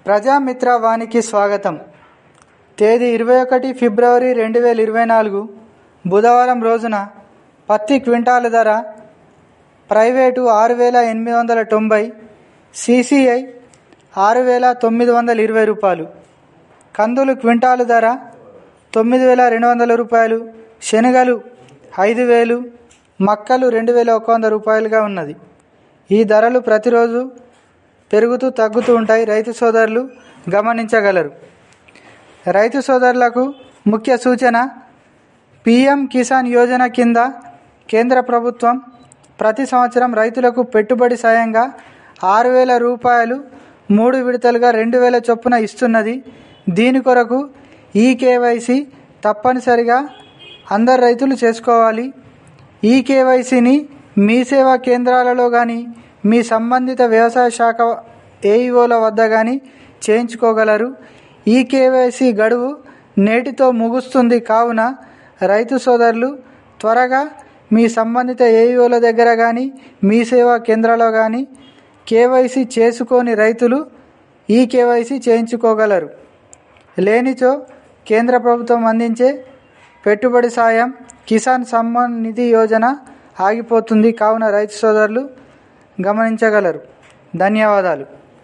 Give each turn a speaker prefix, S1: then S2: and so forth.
S1: ప్రజామిత్ర వానికి స్వాగతం తేదీ ఇరవై ఒకటి ఫిబ్రవరి రెండు వేల ఇరవై నాలుగు బుధవారం రోజున పత్తి క్వింటాలు ధర ప్రైవేటు ఆరు వేల ఎనిమిది వందల తొంభై సిసిఐ ఆరు వేల తొమ్మిది వందల ఇరవై రూపాయలు కందులు క్వింటాలు ధర తొమ్మిది వేల రెండు వందల రూపాయలు శనగలు ఐదు వేలు మక్కలు రెండు వేల ఒక వంద రూపాయలుగా ఉన్నది ఈ ధరలు ప్రతిరోజు పెరుగుతూ తగ్గుతూ ఉంటాయి రైతు సోదరులు గమనించగలరు రైతు సోదరులకు ముఖ్య సూచన పిఎం కిసాన్ యోజన కింద కేంద్ర ప్రభుత్వం ప్రతి సంవత్సరం రైతులకు పెట్టుబడి సాయంగా ఆరు వేల రూపాయలు మూడు విడతలుగా రెండు వేల చొప్పున ఇస్తున్నది దీని కొరకు ఈ కేవైసీ తప్పనిసరిగా అందరు రైతులు చేసుకోవాలి ఈ కేవైసీని మీ సేవా కేంద్రాలలో కానీ మీ సంబంధిత వ్యవసాయ శాఖ ఏఈఓల వద్ద కానీ చేయించుకోగలరు ఈ కేవైసీ గడువు నేటితో ముగుస్తుంది కావున రైతు సోదరులు త్వరగా మీ సంబంధిత ఏఈఓల దగ్గర కానీ మీ సేవా కేంద్రాల్లో కానీ కేవైసీ చేసుకొని రైతులు ఈ కేవైసీ చేయించుకోగలరు లేనిచో కేంద్ర ప్రభుత్వం అందించే పెట్టుబడి సాయం కిసాన్ సమ్మాన్ నిధి యోజన ఆగిపోతుంది కావున రైతు సోదరులు గమనించగలరు ధన్యవాదాలు